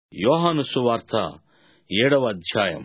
యోహాను సువార్త ఏడవ అధ్యాయం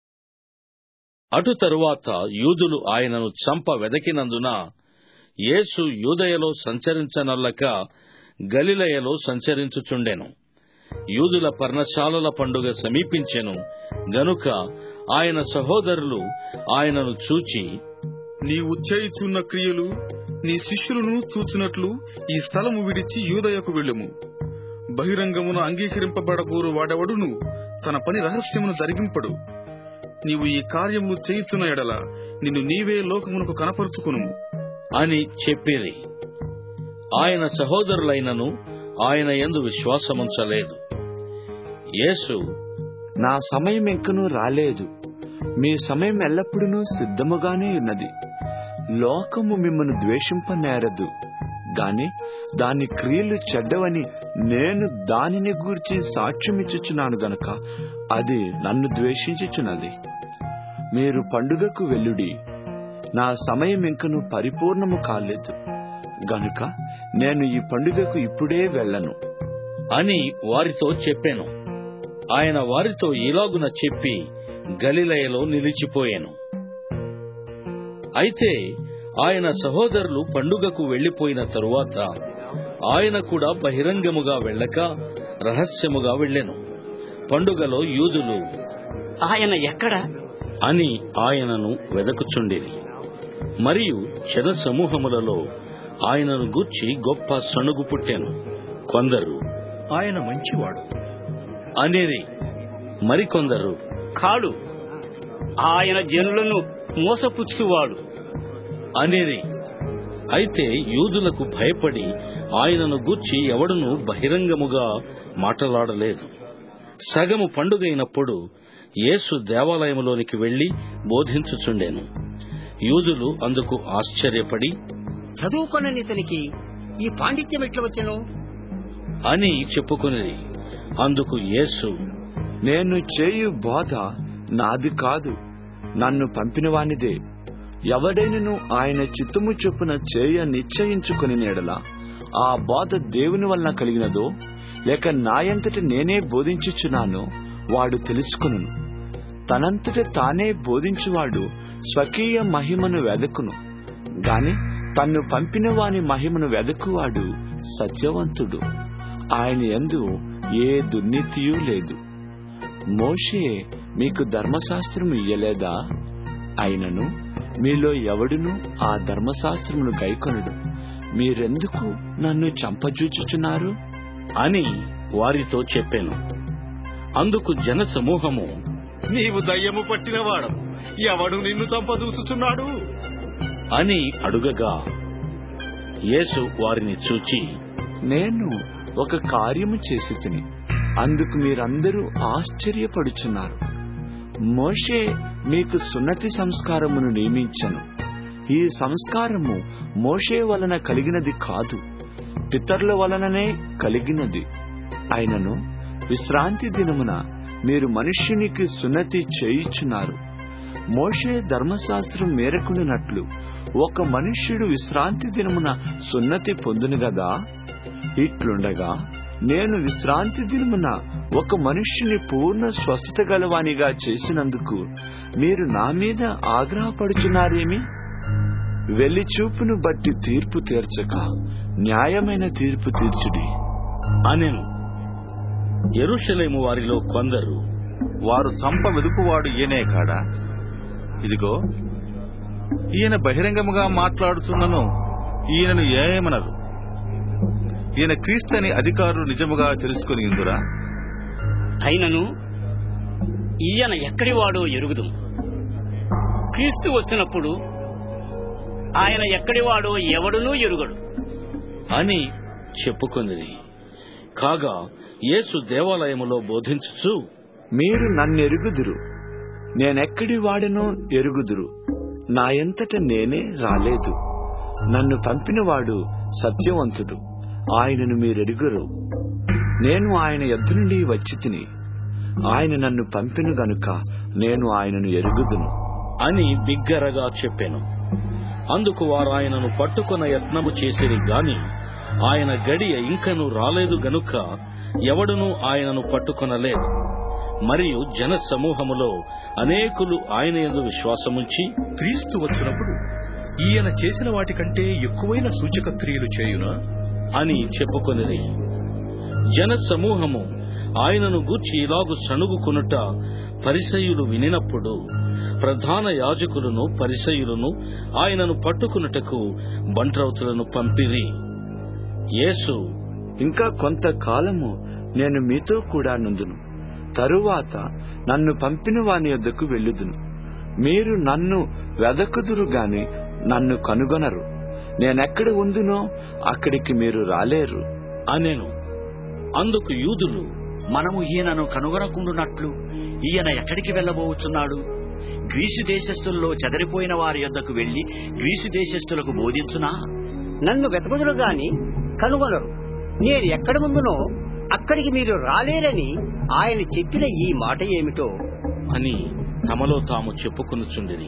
అటు తరువాత యూదులు ఆయనను చంప వెదకినందున యేసు యూదయలో సంచరించనల్లక గలిలయలో సంచరించుచుండెను యూదుల పర్ణశాలల పండుగ సమీపించెను గనుక ఆయన సహోదరులు ఆయనను చూచి నీవు చేయుచున్న క్రియలు నీ శిష్యులను చూచినట్లు ఈ స్థలము విడిచి యూదయకు వెళ్ళుము బహిరంగమున అంగీకరింపబడగోరు వాడెవడును తన పని రహస్యమును జరిగింపడు నీవు ఈ కార్యములు చేయుచున్న ఎడల నిన్ను నీవే లోకమునకు కనపరుచుకును అని చెప్పిరి ఆయన సహోదరులైనను ఆయన యందు విశ్వాసముంచలేదు యేసు నా సమయం ఇంకనూ రాలేదు మీ సమయం ఎల్లప్పుడూ సిద్ధముగానే ఉన్నది లోకము మిమ్మను ద్వేషింపనేరదు గాని దాని క్రియలు చెడ్డవని నేను దానిని గూర్చి సాక్ష్యమిచ్చుచున్నాను గనక అది నన్ను ద్వేషించుచున్నది మీరు పండుగకు వెళ్ళుడి నా సమయం ఇంకను పరిపూర్ణము కాలేదు గనుక నేను ఈ పండుగకు ఇప్పుడే వెళ్ళను అని వారితో చెప్పాను ఆయన వారితో ఇలాగున చెప్పి గలిలయలో నిలిచిపోయాను అయితే ఆయన సహోదరులు పండుగకు వెళ్లిపోయిన తరువాత ఆయన కూడా బహిరంగముగా వెళ్ళక రహస్యముగా వెళ్ళెను పండుగలో యూదులు ఆయన ఎక్కడ అని ఆయనను వెదకుచుండిరి మరియు జన సమూహములలో ఆయనను గూర్చి గొప్ప సణుగు పుట్టెను కొందరు ఆయన మంచివాడు అనిరి మరికొందరు కాడు ఆయన జనులను మోసపుచ్చువాడు అనిరి అయితే యూదులకు భయపడి ఆయనను గూర్చి ఎవడును బహిరంగముగా మాటలాడలేదు సగము పండుగైనప్పుడు యేసు దేవాలయములోనికి వెళ్లి బోధించుచుండెను యూదులు అందుకు ఆశ్చర్యపడి చదువుకొనని ఇతనికి ఈ పాండిత్యం ఎట్లా వచ్చెను అని చెప్పుకుని అందుకు యేసు నేను చేయు బోధ నాది కాదు నన్ను పంపినవానిదే ఎవడైనను ఆయన చిత్తము చొప్పున చేయ నిశ్చయించుకుని నేడలా ఆ బోధ దేవుని వలన కలిగినదో లేక నాయంతట నేనే బోధించుచున్నానో వాడు తెలుసుకును తనంతట తానే బోధించువాడు స్వకీయ మహిమను వెదకును గాని తన్ను పంపిన వాని మహిమను వెదకువాడు సత్యవంతుడు ఆయన యందు ఏ దుర్నీతియూ లేదు మోషే మీకు ధర్మశాస్త్రము ఇయ్యలేదా అయినను మీలో ఎవడును ఆ ధర్మశాస్త్రమును గైకొనడు మీరెందుకు నన్ను చంపజూచుచున్నారు అని వారితో చెప్పాను అందుకు జన సమూహము నీవు దయ్యము పట్టినవాడు ఎవడు నిన్ను చంపదూచుచున్నాడు అని అడుగగా యేసు వారిని చూచి నేను ఒక కార్యము చేసి తిని అందుకు మీరందరూ ఆశ్చర్యపడుచున్నారు మోషే మీకు సున్నతి సంస్కారమును నియమించను ఈ సంస్కారము మోషే వలన కలిగినది కాదు పితరుల వలననే కలిగినది అయినను విశ్రాంతి దినమున మీరు మనుష్యునికి సున్నతి చేయుచున్నారు మోషే ధర్మశాస్త్రం మేరకుడినట్లు ఒక మనుష్యుడు విశ్రాంతి దినమున సున్నతి పొందును గదా ఇట్లుండగా నేను విశ్రాంతి దినమున ఒక మనుష్యుని పూర్ణ స్వస్థత గలవానిగా చేసినందుకు మీరు నా మీద ఆగ్రహపడుచున్నారేమి వెళ్లి చూపును బట్టి తీర్పు తీర్చక న్యాయమైన తీర్పు తీర్చుడి అనెను ఎరుషలేము వారిలో కొందరు వారు చంప వెదుకువాడు ఈయనే కాడా ఇదిగో ఈయన బహిరంగముగా మాట్లాడుతున్నను ఈయనను ఏమనరు ఈయన క్రీస్తని అధికారులు నిజముగా తెలుసుకుని ఇందురా అయినను ఈయన ఎక్కడివాడో ఎరుగుదు క్రీస్తు వచ్చినప్పుడు ఆయన ఎక్కడివాడో ఎవడునూ ఎరుగడు అని చెప్పుకొనిది కాగా యేసు దేవాలయములో బోధించుచు మీరు నన్నెరుగుదురు నేనెక్కడి వాడనో ఎరుగుదురు నా ఎంతట నేనే రాలేదు నన్ను పంపినవాడు సత్యవంతుడు ఆయనను మీరెరుగురు నేను ఆయన ఎద్దు నుండి వచ్చి తిని ఆయన నన్ను పంపిన గనుక నేను ఆయనను ఎరుగుదును అని బిగ్గరగా చెప్పాను అందుకు వారు ఆయనను పట్టుకొన యత్నము చేసిరి గాని ఆయన గడియ ఇంకను రాలేదు గనుక ఎవడునూ ఆయనను పట్టుకొనలేదు మరియు జన సమూహములో అనేకులు ఆయన యందు విశ్వాసముంచి క్రీస్తు వచ్చినప్పుడు ఈయన చేసిన వాటికంటే ఎక్కువైన సూచక క్రియలు చేయునా అని చెప్పుకొనిరి జన సమూహము ఆయనను గూర్చి ఇలాగు సణుగుకొనుట పరిసయులు వినినప్పుడు ప్రధాన యాజకులను పరిసయులను ఆయనను పట్టుకున్నటకు బంట్రౌతులను పంపిరి యేసు ఇంకా కొంతకాలము నేను మీతో కూడా నుందును తరువాత నన్ను పంపిన వాని యొద్దకు వెళ్ళుదును మీరు నన్ను వెదకుదురు గాని నన్ను కనుగొనరు నేనెక్కడ ఉందునో అక్కడికి మీరు రాలేరు అనెను అందుకు యూదులు మనము ఈయనను కనుగొనకుండునట్లు ఈయన ఎక్కడికి వెళ్ళబోచున్నాడు గ్రీసు దేశస్థుల్లో చెదరిపోయిన వారి యొద్దకు వెళ్లి గ్రీసు దేశస్థులకు బోధించునా నన్ను వెతకుదురు గాని కనుగొనరు నేను ఎక్కడ ముందునో అక్కడికి మీరు రాలేరని ఆయన చెప్పిన ఈ మాట ఏమిటో అని తమలో తాము చెప్పుకొనుచుండిరి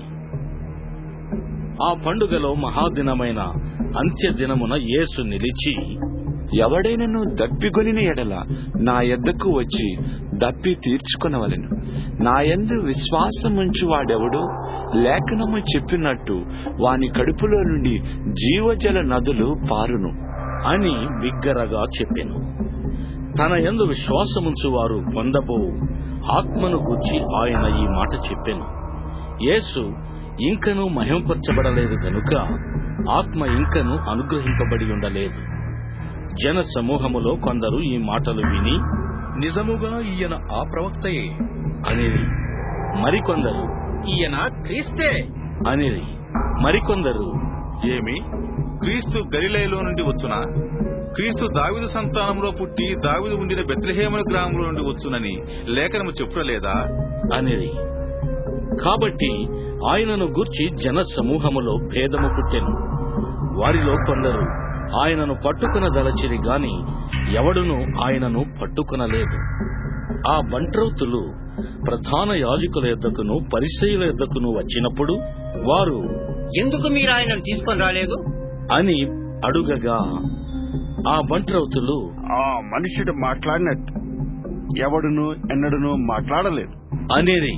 ఆ పండుగలో మహాదినమైన అంత్య దినమున యేసు నిలిచి ఎవడైనను దప్పిగొనిన ఎడల నా యొద్దకు వచ్చి దప్పి తీర్చుకొనవలెను నా యందు విశ్వాసముంచు వాడెవడు లేఖనము చెప్పినట్టు వాని కడుపులో నుండి జీవజల నదులు పారును అని బిగ్గరగా చెప్పెను తన యందు విశ్వాసముంచు వారు పొందబో ఆత్మను గూర్చి ఆయన ఈ మాట చెప్పెను యేసు ఇంకను మహింపరచబడలేదు గనుక ఆత్మ ఇంకను అనుగ్రహింపబడి ఉండలేదు జన సమూహములో కొందరు ఈ మాటలు విని నిజముగా ఈయన ఆ ప్రవక్తయే అనిరి మరికొందరు ఈయన క్రీస్తే అనిరి మరికొందరు ఏమి క్రీస్తు గలిలయలో నుండి వచ్చునా క్రీస్తు దావిదు సంతానంలో పుట్టి దావిదు ఉండిన బెత్లహేముల గ్రామంలో నుండి వచ్చునని లేఖనము చెప్పుడలేదా అనిరి కాబట్టి ఆయనను గూర్చి జన సమూహములో భేదము పుట్టెను వారిలో కొందరు ఆయనను పట్టుకునదలచిరి గాని ఎవడునూ ఆయనను పట్టుకునలేదు ఆ బంట్రౌతులు ప్రధాన యాజకుల యొద్దకును పరిసయుల యొద్దకును వచ్చినప్పుడు వారు ఎందుకు మీరు ఆయనను తీసుకొని రాలేదు అని అడుగగా ఆ బంట్రౌతులు ఆ మనుషుడు మాట్లాడినట్టు ఎవడును ఎన్నడును మాట్లాడలేదు అనిరి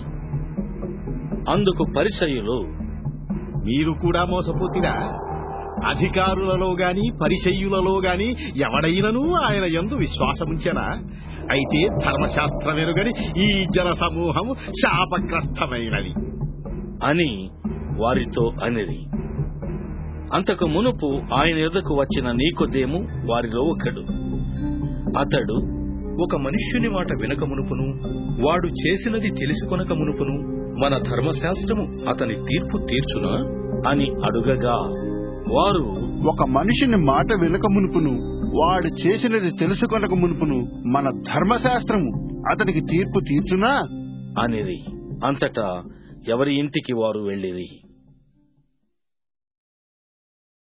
అందుకు పరిసయులు మీరు కూడా మోసపోతిరా అధికారులలో గాని పరిచయ్యులలో గాని ఎవడైనను ఆయన యందు విశ్వాసముంచెనా అయితే ధర్మశాస్త్రమెరుగని ఈ జన సమూహము శాపగ్రస్తమైనది అని వారితో అనిరి అంతకు మునుపు ఆయన ఎదుకు వచ్చిన నీకొదేము వారిలో ఒకడు అతడు ఒక మనుష్యుని మాట వినక మునుపును వాడు చేసినది తెలుసుకొనక మునుపును మన ధర్మశాస్త్రము అతని తీర్పు తీర్చునా అని అడుగగా వారు ఒక మనిషిని మాట వినక మునుపును వాడు చేసినది తెలుసుకొనక మునుపును మన ధర్మశాస్త్రము అతనికి తీర్పు తీర్చునా అనిరి అంతటా ఎవరి ఇంటికి వారు వెళ్ళిరి